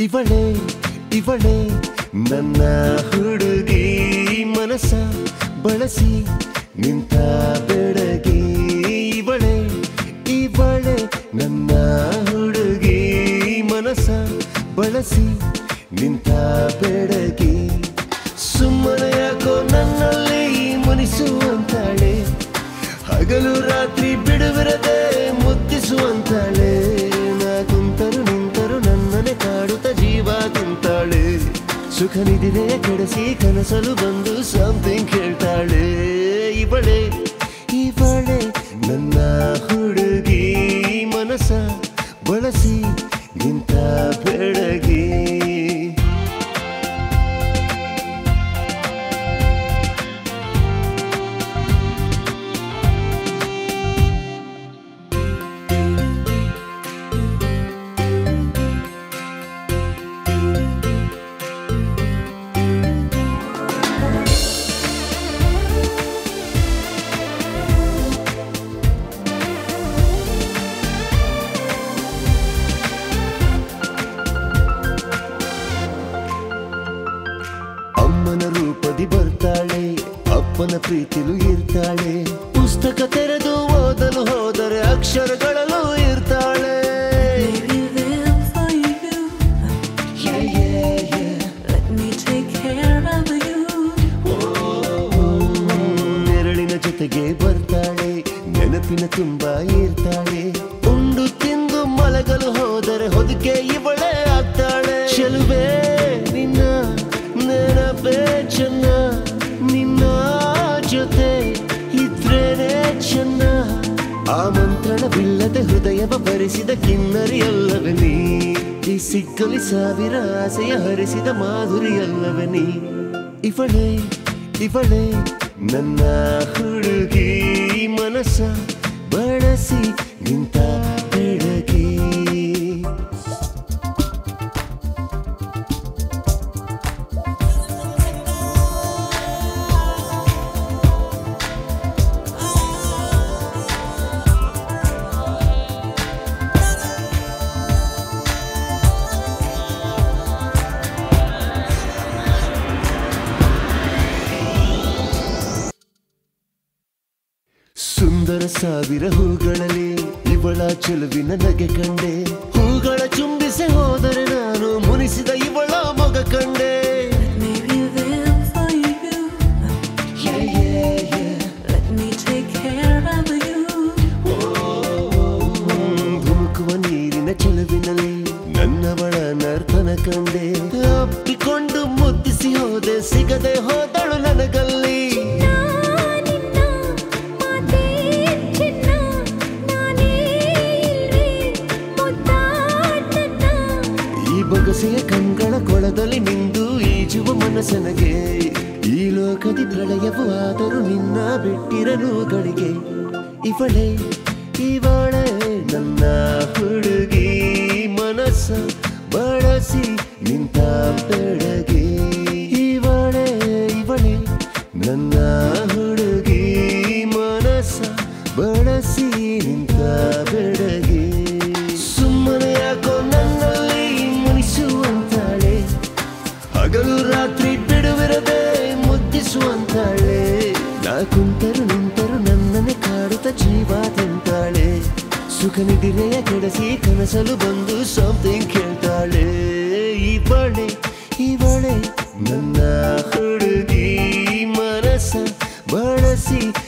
ಇವಳೆ ಇವಳೆ ನನ್ನ ಹುಡುಗಿ ಮನಸ ಬಳಸಿ ನಿಂತ ಬೆಡಗಿ ಇವಳೆ ಇವಳೆ ನನ್ನ ಹುಡುಗಿ ಮನಸ ಬಳಸಿ ನಿಂತ ಬೆಡಗಿ ಸುಮ್ಮನೆ ಯಾಕೋ ನನ್ನಲ್ಲಿ ಮುನಿಸುವಂತಾಳೆ ಹಗಲು ರಾತ್ರಿ ಬಿಡುವಿರದೆ ಮುತ್ತಿಸುವಂತಾಳೆ ನಾ ಕುಂತರು ನಿಂತರು ನನ್ನನೆ ಕಾಡುತ್ತ ಜೀವ ತಿಂತಾಳೆ ಸುಖ ನಿಧಿನೇ ಕೆಡಿಸಿ ಕನಸಲು ಬಂದು ಸಮಥಿಂಗ್ ಕೇಳ್ತಾಳೆ ಇವಳೆ ಇವಳೆ ನನ್ನ ಹುಡುಗಿ ಮನಸ ಬಳಸಿ ನಿಂತ ಬೆಳಗಿ ಅಮ್ಮನ ರೂಪದಿ ಬರ್ತಾಳೆ ಅಪ್ಪನ ಪ್ರೀತಿಲು ಇರ್ತಾಳೆ ಪುಸ್ತಕ ತೆರೆದು ಓದಲು ಹೋದರೆ ಅಕ್ಷರಗಳಲ್ಲೂ ಇರ್ತಾಳೆ Maybe live for you. Yeah, yeah, yeah. Let me take care of you. ನೆರಳಿನ ಜೊತೆಗೆ ಬರ್ತಾಳೆ ನೆನಪಿನ ತುಂಬ ಇರ್ತಾಳೆ ಉಂಡು ತಿಂದು ಮಲಗಲು ಹೋದರೆ ಹೊದಿಕೆ ಇವಳೇ ಆಗ್ತಾಳೆ ಚೆಲುವೆ ನಿನ್ನ ನೆನಪೇ ಚೆನ್ನ ನಿನ್ನ ಜೊತೆ ಇದ್ರೇನೆ ಚೆನ್ನ ಆಮಂತ್ರಣವಿಲ್ಲದೆ ಹೃದಯವ ಭರಿಸಿದ ಕಿನ್ನರಿಯಲ್ಲವೇ ನೀ ಈ ಸಿಕ್ಕಲಿ ಸಾವಿರ ಆಸೆಯ ಹರಿಸಿದ ಮಾಧುರಿಯಲ್ಲವೇ ನೀ ಇವಳೇ ಇವಳೇ ನನ್ನ ಹುಡುಗಿ ಮನಸ್ಸ ಬಳಸಿ ನಿಂತ ಬೆಳಗಿ ಸುಂದರ ಸಾವಿರ ಹೂಗಳಲ್ಲಿ ಇವಳ ಚೆಲುವಿನ ನಗೆ ಕಂಡೆ ಹೂಗಳ ಚುಂಬಿಸಿ ಹೋದರೆ ನಾನು ಮುನಿಸಿದ ಇವಳ ಮೊಗ ಕಂಡೆ Maybe live for you. Yeah, yeah, yeah. Let me take care of you. ಧುಮುಕುವ ನೀರಿನ ಚೆಲುವಿನಲ್ಲಿ ನನ್ನವಳ ನರ್ತನ ಕಂಡೆ ಅಪ್ಪಿಕೊಂಡು ಮುದ್ದಿಸಿ ಹೋದೆ ಸಿಗದೆ ಹೋದಳು ನನಗಲ್ಲಿ ನಾನಿನ್ನ ಮಾತೇ ಚಿನ್ನ ನಾನೇ ಇಲ್ವೇ ಮುದ್ದಾಟನ ಈ ಬೊಗಸೆಯ ಕಂಗಳ ಕೊಳದಲ್ಲಿ ನಿಂದು ಈಜುವ ಮನಸ್ಸನಗೆ ಈ ಲೋಕದಿ ಪ್ರಳಯವು ಆದರೂ ನಿನ್ನ ಬಿಟ್ಟಿರಲು ಗಳಿಗೆ ಇವಳೆ ಇವಳೆ ನನ್ನ ಹುಡುಗಿ ಮನಸ್ಸ ಬಳಸಿ ನಿಂತ ಬೆಳಗಿ ಇವಳೆ ಇವಳೆ ನನ್ನ ಹುಡುಗಿ ಮನಸ್ಸ ಬಳಸಿ ನಿಂತ ಬೆಳಗಿ ಸುಮ್ಮನೆ ಯಾಕೋ ನನ್ನಲ್ಲಿ ಮುನಿಸುವಂತಾಳೆ ಹಗಲು ರಾತ್ರಿ ಬಿಡುವಿರದೆ ಮುದ್ದಿಸುವಂತಾಳೆ ನಾ ಕುಂತರು ನಿಂತರು ನನ್ನನ್ನೇ ಕಾಡುತ್ತ ಜೀವ ತಿಂತಾಳೆ ಸುಖ ನಿಧಿರೆಯ ಕೆಡಸಿ ಕನಸಲು ಬಂದು ಸಮಥಿಂಗ್ ಕೇಳ್ತಾಳೆ ಇವಳೆ ಇವಳೆ ನನ್ನ ಹುಡುಗಿ ಮನಸ್ಸ ಬಳಸಿ